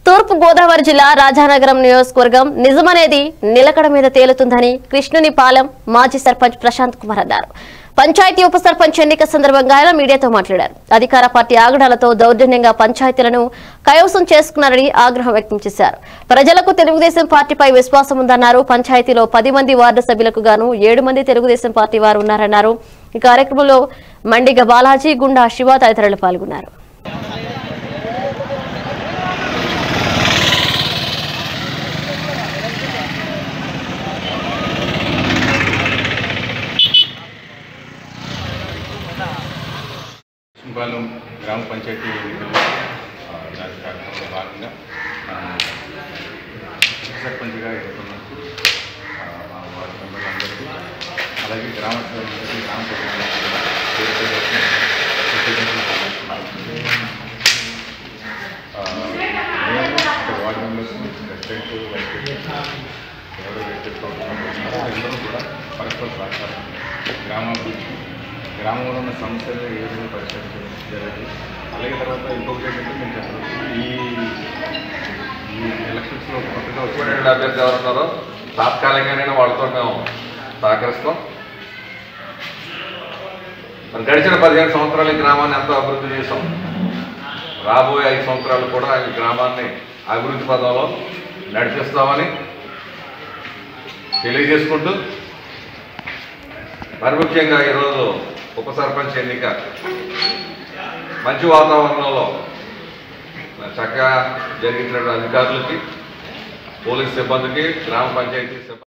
తూర్పు గోదావరి జిల్లా రాజానగరం నియోజకవర్గం నిజమనేది నిలకడ మీద తేలుతుందని కృష్ణుని పాలెం మాజీ సర్పంచ్ ప్రశాంత్ కుమార్ అన్నారు పంచాయతీ ఉప సర్పంచ్ ఎన్నిక సందర్భంగా ఆయన మీడియాతో మాట్లాడారు అధికార పార్టీ ఆగడాలతో దౌర్జన్యంగా పంచాయతీలను కైవసం చేసుకున్నారని ఆగ్రహం వ్యక్తం చేశారు ప్రజలకు తెలుగుదేశం పార్టీపై విశ్వాసం ఉందన్నారు పంచాయతీలో పది మంది వార్డు సభ్యులకు గాను ఏడు మంది తెలుగుదేశం పార్టీ వారు ఉన్నారన్నారు ఈ కార్యక్రమంలో మండిగ బాలాజీ గుండా శివ తదితరులు పాల్గొన్నారు కృష్ణపాలెం గ్రామ పంచాయతీ ఎన్నికల్లో ఆ, దాని కార్యక్రమంలో భాగంగా మనం ఉప సర్పంచ్గా ఎన్నుకున్నందుకు ఆ, మా వార్డు మెంబర్లందరికీ అలాగే గ్రామ సభ్యులందరికీ గ్రామ ప్రజలందరికీ కూడా పేరు పేరున కృతజ్ఞతలు తెలియజేస్తున్నాను. ఆ, నేను ఇక్కడ ward members president vice president ఎవరు వ్యక్తిత్వం అందరూ కూడా పరస్పర సహకారం గ్రామాభివృద్ధి గ్రామంలో ఉన్న సమస్యలు ఏ విధంగా పరిష్కరించడం జరిగింది అలాగే తర్వాత ఇంకొకటి ఏంటంటే నేను చెప్పాలి ఈ ఈ ఎలక్షన్స్లో కొత్తగా వచ్చిన రెండు అభ్యర్థి ఎవరు ఉన్నారో తాత్కాలికంగానే వాళ్ళతో మేము సహకరిస్తాం మరి గడిచిన పదిహేను సంవత్సరాలు ఈ గ్రామాన్ని ఎంతో అభివృద్ధి చేశాం రాబోయే ఐదు సంవత్సరాలు కూడా ఈ గ్రామాన్ని అభివృద్ధి పదంలో నడిపిస్తామని తెలియజేసుకుంటూ మరి ముఖ్యంగా ఈరోజు ఉప సర్పంచ్ ఎన్నిక మంచి వాతావరణంలో చక్కగా జరిగినటువంటి అధికారులకి పోలీస్ సిబ్బందికి గ్రామ పంచాయతీ సిబ్బంది